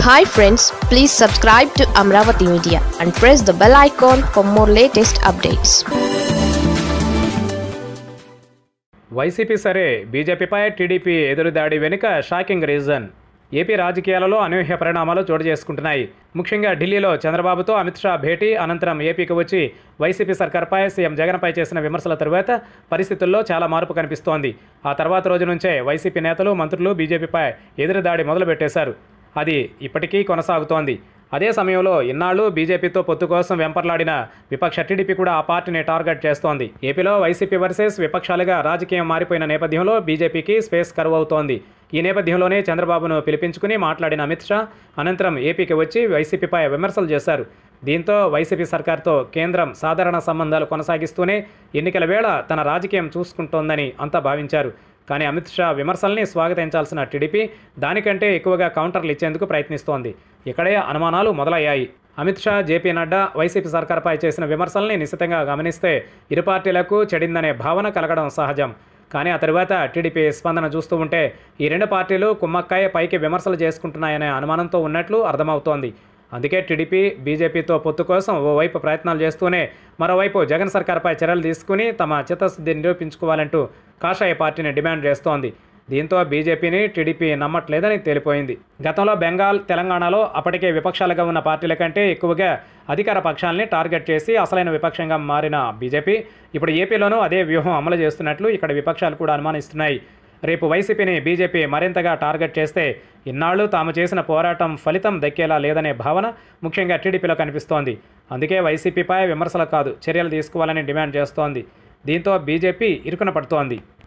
hi friends please subscribe to Amaravati media and press the bell icon for more latest updates YCP సరే బీజేపీపై TDP ఎదురుదాడి వెనుక shocking reason AP రాజకీయాలలో అనూహ్య పరిణామాలు చోటు చేసుకుంటున్నాయి ముఖ్యంగా ఢిల్లీలో చంద్రబాబుతో అమిత్ షా భేటీ అనంతరం ఏపీకి వచ్చి వైసీపీ సర్కార్పై సీఎం జగన్పై చేసిన విమర్శల తరువాత పరిస్థితుల్లో చాలా మార్పు కనిపిస్తోంది ఆ తర్వాత రోజు నుంచే వైసీపీ నేతలు మంత్రులు బీజేపీపై ఎదురుదాడి మొదలుపెట్టేశారు అది ఇప్పటికీ కొనసాగుతోంది అదే సమయంలో ఇన్నాళ్ళు బీజేపీతో పొత్తు కోసం వెంపర్లాడిన విపక్ష టీడీపీ కూడా ఆ పార్టీని టార్గెట్ చేస్తోంది ఏపీలో వైసీపీ వర్సెస్ విపక్షాలుగా రాజకీయం మారిపోయిన నేపథ్యంలో బీజేపీకి స్పేస్ కరువు అవుతోంది ఈ నేపథ్యంలోనే చంద్రబాబును పిలిపించుకుని మాట్లాడిన అమిత్ షా అనంతరం ఏపీకి వచ్చి వైసీపీపై విమర్శలు చేశారు దీంతో వైసీపీ సర్కార్తో కేంద్రం సాధారణ సంబంధాలు కొనసాగిస్తూనే ఎన్నికల వేళ తన రాజకీయం చూసుకుంటోందని అంతా భావించారు కానీ అమిత్ షా విమర్శల్ని స్వాగతించాల్సిన టీడీపీ దానికంటే ఎక్కువగా కౌంటర్లు ఇచ్చేందుకు ప్రయత్నిస్తోంది ఇక్కడే అనుమానాలు మొదలయ్యాయి అమిత్ షా జేపీ నడ్డా వైసీపీ సర్కార్పై చేసిన విమర్శల్ని నిశితంగా గమనిస్తే ఇరు పార్టీలకు చెడిందనే భావన కలగడం సహజం కానీ ఆ తరువాత టీడీపీ స్పందన చూస్తూ ఉంటే ఈ రెండు పార్టీలు కుమ్మక్కాయ పైకి విమర్శలు చేసుకుంటున్నాయనే అనుమానంతో ఉన్నట్లు అర్థమవుతోంది అందుకే టీడీపీ బీజేపీతో పొత్తు కోసం ఓవైపు ప్రయత్నాలు చేస్తూనే మరోవైపు జగన్ సర్కార్పై చర్యలు తీసుకుని తమ చిత్తశుద్ధి నిరూపించుకోవాలంటూ కాషాయ పార్టీని డిమాండ్ చేస్తోంది దీంతో బీజేపీని టీడీపీ నమ్మట్లేదని తేలిపోయింది గతంలో బెంగాల్ తెలంగాణలో అప్పటికే విపక్షాలుగా ఉన్న పార్టీల కంటే ఎక్కువగా అధికార పక్షాలని టార్గెట్ చేసి అసలైన విపక్షంగా మారిన బీజేపీ ఇప్పుడు ఏపీలోనూ అదే వ్యూహం అమలు చేస్తున్నట్లు ఇక్కడ విపక్షాలు కూడా అనుమానిస్తున్నాయి రేపు వైసీపీని బీజేపీ మరింతగా టార్గెట్ చేస్తే ఇన్నాళ్లు తాము చేసిన పోరాటం ఫలితం దక్కేలా లేదనే భావన ముఖ్యంగా టీడీపీలో కనిపిస్తోంది అందుకే వైసీపీపై విమర్శలు కాదు చర్యలు తీసుకోవాలని డిమాండ్ చేస్తోంది దీంతో బీజేపీ ఇరుకున పడుతోంది